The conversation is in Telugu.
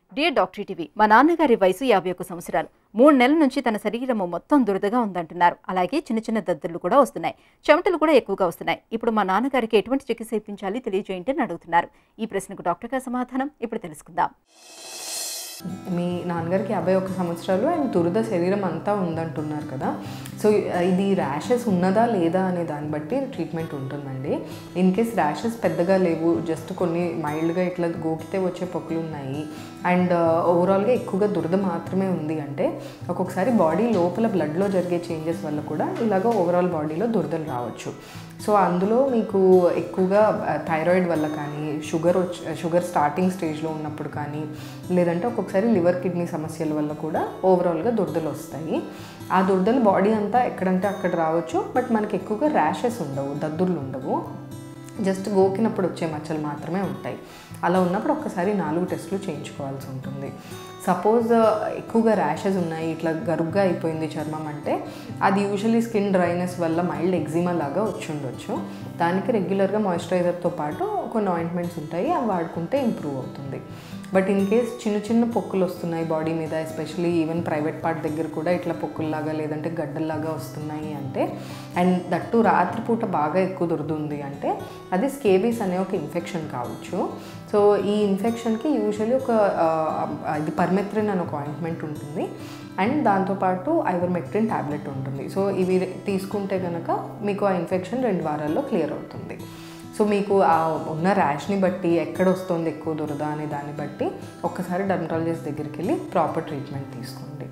డియర్ డాక్టర్ టీవీ మా నాన్నగారి వయసు యాభై ఒక్క సంవత్సరాలు మూడు నెలల నుంచి తన శరీరము మొత్తం దురదగా ఉందంటున్నారు అలాగే చిన్న చిన్న దద్దులు కూడా వస్తున్నాయి చెమటలు కూడా ఎక్కువగా వస్తున్నాయి ఇప్పుడు మా నాన్నగారికి ఎటువంటి చికిత్స ఇప్పించాలి తెలియజేయండి అని అడుగుతున్నారు ఈ ప్రశ్నకు డాక్టర్ గారి సమాధానం ఇప్పుడు తెలుసుకుందాం మీ నాన్నగారికి యాభై ఒక్క సంవత్సరాలు అండ్ దురద శరీరం అంతా ఉందంటున్నారు కదా సో ఇది ర్యాషెస్ ఉన్నదా లేదా అనే దాన్ని బట్టి ట్రీట్మెంట్ ఉంటుందండి ఇన్ కేస్ ర్యాషెస్ పెద్దగా లేవు జస్ట్ కొన్ని మైల్డ్గా ఇట్లా గోకితే వచ్చే పొక్కులు ఉన్నాయి అండ్ ఓవరాల్గా ఎక్కువగా దురద మాత్రమే ఉంది అంటే ఒక్కొక్కసారి బాడీ లోపల బ్లడ్లో జరిగే చేంజెస్ వల్ల కూడా ఇలాగ ఓవరాల్ బాడీలో దురదలు రావచ్చు సో అందులో మీకు ఎక్కువగా థైరాయిడ్ వల్ల కానీ షుగర్ వచ్చి షుగర్ స్టార్టింగ్ స్టేజ్లో ఉన్నప్పుడు కానీ లేదంటే ఒక్కొక్కసారి లివర్ కిడ్నీ సమస్యల వల్ల కూడా ఓవరాల్గా దురదలు వస్తాయి ఆ దురదలు బాడీ అంతా ఎక్కడంటే అక్కడ రావచ్చు బట్ మనకి ఎక్కువగా ర్యాషెస్ ఉండవు దద్దుర్లు ఉండవు జస్ట్ గోకినప్పుడు వచ్చే మచ్చలు మాత్రమే ఉంటాయి అలా ఉన్నప్పుడు ఒక్కసారి నాలుగు టెస్టులు చేయించుకోవాల్సి ఉంటుంది సపోజ్ ఎక్కువగా ర్యాషెస్ ఉన్నాయి ఇట్లా గరుగ్గా అయిపోయింది చర్మం అంటే అది యూజువలీ స్కిన్ డ్రైనెస్ వల్ల మైల్డ్ ఎగ్జిమా లాగా వచ్చి ఉండొచ్చు దానికి రెగ్యులర్గా మాయిశ్చరైజర్తో పాటు కొన్ని ఆయింట్మెంట్స్ ఉంటాయి అవి వాడుకుంటే ఇంప్రూవ్ అవుతుంది బట్ ఇన్ కేస్ చిన్న చిన్న పొక్కులు వస్తున్నాయి బాడీ మీద ఎస్పెషలీ ఈవెన్ ప్రైవేట్ పార్ట్ దగ్గర కూడా ఇట్లా పొక్కుల్లాగా లేదంటే గడ్డల్లాగా వస్తున్నాయి అంటే అండ్ దట్టు రాత్రిపూట బాగా ఎక్కువ దొరుకుతుంది అంటే అది స్కేబీస్ అనే ఒక ఇన్ఫెక్షన్ కావచ్చు సో ఈ ఇన్ఫెక్షన్కి యూజువలీ ఒక ఆ, ఇది పర్మెత్రిన్ అనే ఒక ఆయింట్మెంట్ ఉంటుంది అండ్ దాంతోపాటు ఐవర్మెక్ట్రిన్ ట్యాబ్లెట్ ఉంటుంది సో ఇవి తీసుకుంటే కనుక మీకు ఆ ఇన్ఫెక్షన్ రెండు వారాల్లో క్లియర్ అవుతుంది సో మీకు ఆ ఉన్న ర్యాష్ని బట్టి ఎక్కడ వస్తుంది ఎక్కువ దురద అనే దాన్ని బట్టి ఒక్కసారి డర్మటాలజిస్ట్ దగ్గరికి వెళ్ళి ప్రాపర్ ట్రీట్మెంట్ తీసుకోండి